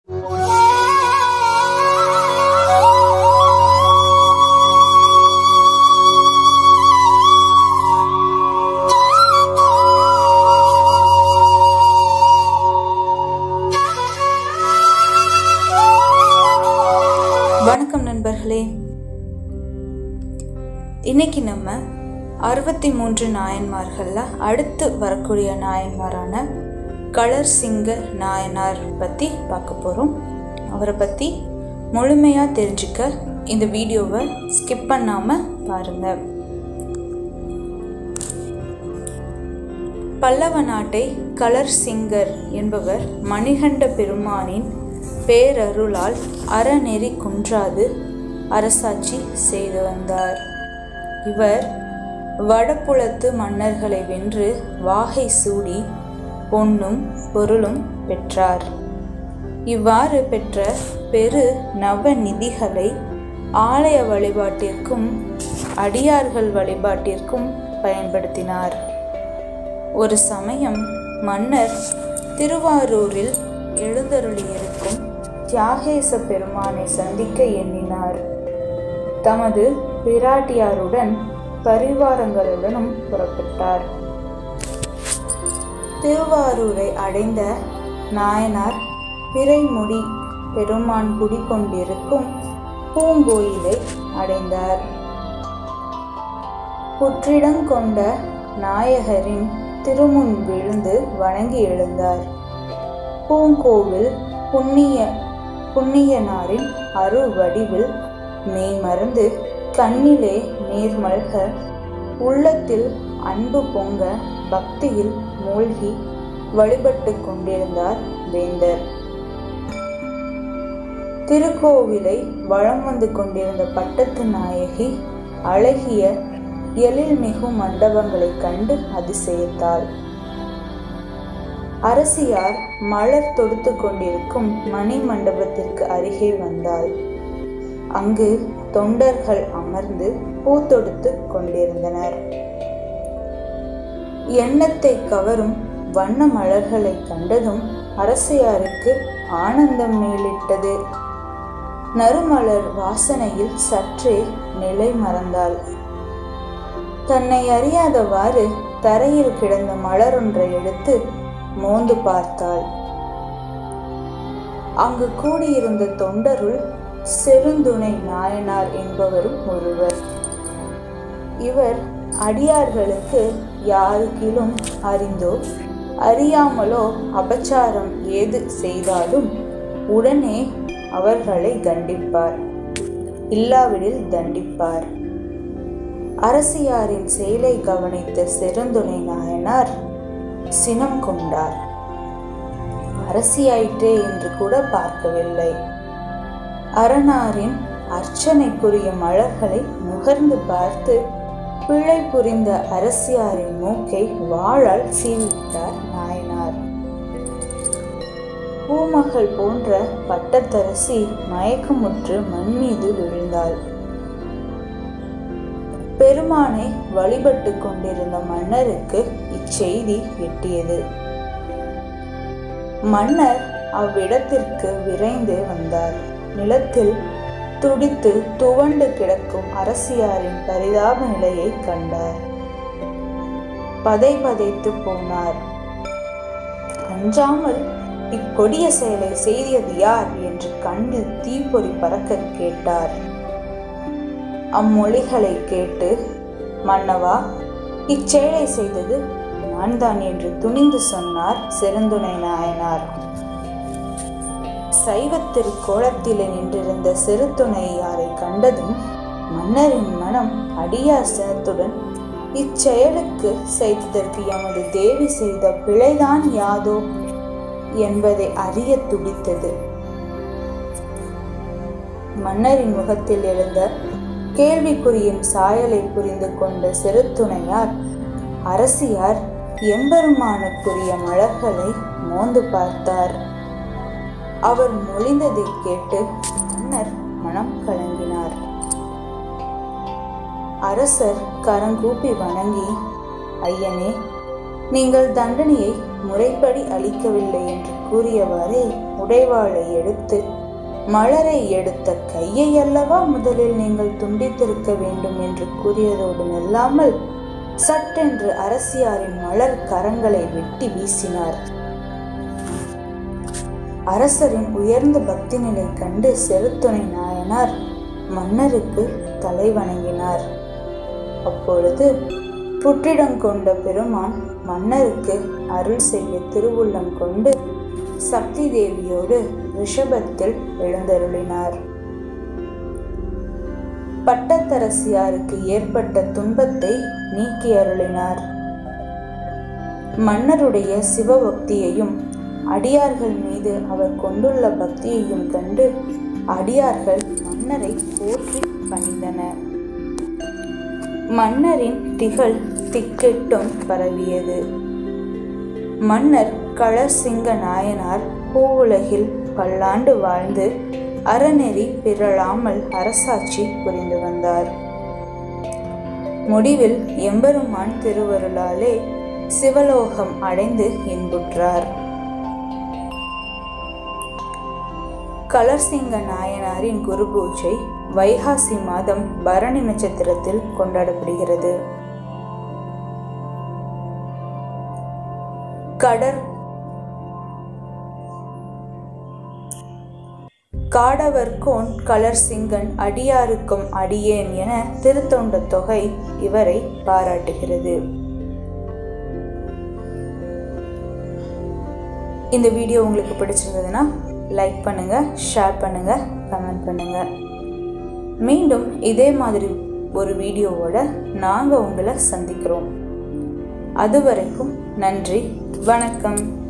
வணக்கம் நண்பர்களே இன்னைக்கு நம்ம அறுபத்தி மூன்று நாயன்மார்களில் அடுத்து வரக்கூடிய நாயன்மாரான கலர் சிங்க நாயனார் பற்றி பார்க்க போகிறோம் அவரை பற்றி முழுமையாக தெரிஞ்சுக்க இந்த வீடியோவை ஸ்கிப் பண்ணாமல் பாருங்கள் பல்லவ நாட்டை கலர் சிங்கர் என்பவர் மணிகண்ட பெருமானின் பேரருளால் அறநெறி குன்றாது அரசாட்சி செய்து வந்தார் இவர் வடபுலத்து மன்னர்களை வென்று வாகை சூடி பொன்னும் பொருளும் பெற்றார் இவ்வாறு பெற்ற பெரு நவ நிதிகளை ஆலய வழிபாட்டிற்கும் அடியார்கள் வழிபாட்டிற்கும் பயன்படுத்தினார் ஒரு சமயம் மன்னர் திருவாரூரில் எழுந்தருளியிருக்கும் தியாகேச பெருமானை சந்திக்க எண்ணினார் தமது பிராட்டியாருடன் பரிவாரங்களுடனும் புறப்பட்டார் திருவாரூரை அடைந்த நாயனார் பிறைமுடி பெருமான் குடிக்கொண்டிருக்கும் பூங்கோயிலை அடைந்தார் புற்றிடங்கொண்ட நாயகரின் திருமுன் விழுந்து வணங்கி எழுந்தார் பூங்கோவில் புண்ணிய புண்ணியனாரின் அரு வடிவில் மெய் மறந்து கண்ணிலே நேர்மல்க உள்ளத்தில் அன்பு பொங்க பக்தியில் மூழ்கி வழிபட்டு கொண்டிருந்தார் வேந்தர் திருக்கோவிலை வளம் வந்து கொண்டிருந்த பட்டத்து நாயகி அழகிய எழில்மிகு மண்டபங்களை கண்டு அதிசயித்தாள் அரசியார் மலர் தொடுத்து கொண்டிருக்கும் மணி மண்டபத்திற்கு அருகே வந்தாள் அங்கு தொண்டர்கள் அமர்ந்து பூ தொடுத்து கொண்டிருந்தனர் எண்ணத்தை கவரும் வண்ண மலர்களை கண்டதும் அரசியாருக்கு ஆனந்தம் மேலிட்டது நறுமலர் வாசனையில் சற்றே நிலை மறந்தாள் தன்னை அறியாதவாறு தரையில் கிடந்த மலரொன்றை எடுத்து மோந்து பார்த்தாள் அங்கு கூடியிருந்த தொண்டருள் செருந்துணை நாயனார் என்பவரும் ஒருவர் இவர் அடியார்களுக்கு யாருக்கிலும் அறிந்தோ அறியாமலோ அபச்சாரம் ஏது செய்தாலும் உடனே அவர்களை தண்டிப்பார் இல்லாவிடில் தண்டிப்பார் அரசியாரின் செயலை கவனித்த செருந்துணை நாயனார் சினம் கொண்டார் அரசியாயிற்றே என்று கூட பார்க்கவில்லை அரணாரின் அர்ச்சனைக்குரிய மலர்களை நுகர்ந்து பார்த்து பிழை புரிந்த அரசியாரின் மூக்கை வாழால் சீவிட்டார் நாயனார் பூமகள் போன்ற பட்டத்தரசி மயக்கமுற்று மண் மீது விழுந்தாள் பெருமானை வழிபட்டு கொண்டிருந்த மன்னருக்கு இச்செய்தி எட்டியது மன்னர் அவ்விடத்திற்கு விரைந்து வந்தார் நிலத்தில் துடித்து துவண்டு கிடக்கும் அரசியாரின் பரிதாப நிலையை கண்டார் பதை பதைத்து போனார் அஞ்சாமல் இக்கொடிய செயலை செய்தது யார் என்று கண்ணில் தீப்பொறி பறக்க கேட்டார் அம்மொழிகளை கேட்டு மன்னவா இச்செயலை செய்தது நான் தான் என்று துணிந்து சொன்னார் செருந்துணை நாயனார் சைவத்திருக்கோலத்திலே நின்றிருந்த சிறுத்துணையாரை கண்டதும் மன்னரின் மனம் அடியார் சினத்துடன் இச்செயலுக்கு செய்ததற்கு எமது தேவி செய்த பிழைதான் யாதோ என்பதை அறிய துடித்தது மன்னரின் முகத்தில் எழுந்த கேள்விக்குறியின் சாயலை புரிந்து கொண்ட சிறுத்துணையார் அரசியார் எம்பெருமானுக்குரிய மலர்களை மோந்து பார்த்தார் அவர் மொழிந்ததை கேட்டு மன்னர் மனம் கலங்கினார் அரசர் கரங்கூப்பி வணங்கி ஐயனே நீங்கள் தண்டனையை முறைப்படி அளிக்கவில்லை என்று கூறியவாறே உடைவாளை எடுத்து மலரை எடுத்த கையை அல்லவா முதலில் நீங்கள் துண்டித்திருக்க வேண்டும் என்று கூறியதோடு நில்லாமல் சட்டென்று அரசியாரின் மலர் கரங்களை வெட்டி வீசினார் அரசரின் உயர்ந்த பக்தி நிலை கண்டு செருத்துணை நாயனார் மன்னருக்கு தலை வணங்கினார் அப்பொழுது புற்றிடம் கொண்ட பெருமான் மன்னருக்கு அருள் செய்ய திருவுள்ளம் கொண்டு சக்தி தேவியோடு ரிஷபத்தில் எழுந்தருளினார் பட்டத்தரசியாருக்கு ஏற்பட்ட துன்பத்தை நீக்கி அருளினார் மன்னருடைய சிவபக்தியையும் அடியார்கள் மீது அவர் கொண்டுள்ள பக்தியையும் கண்டு அடியார்கள் மன்னரை போற்றி பணிந்தனர் மன்னரின் திகழ் திக்கெட்டும் பரவியது மன்னர் களசிங்க நாயனார் பூவுலகில் பல்லாண்டு வாழ்ந்து அறநெறி பிறழாமல் அரசாட்சி புரிந்து வந்தார் முடிவில் எம்பெருமான் திருவருளாலே சிவலோகம் அடைந்து இன்புற்றார் கலர்சிங்க நாயனாரின் குரு பூஜை வைகாசி மாதம் பரணி நட்சத்திரத்தில் கொண்டாடப்படுகிறது கடற் காடவர்கோன் கலர் சிங்கன் அடியாருக்கும் அடியேன் என திருத்தொண்ட தொகை இவரை பாராட்டுகிறது இந்த வீடியோ உங்களுக்கு பிடிச்சிருந்ததுன்னா லைக் பண்ணுங்க ஷேர் பண்ணுங்க கமெண்ட் பண்ணுங்க மீண்டும் இதே மாதிரி ஒரு வீடியோவோட நாங்கள் உங்களை சந்திக்கிறோம் அது வரைக்கும் நன்றி வணக்கம்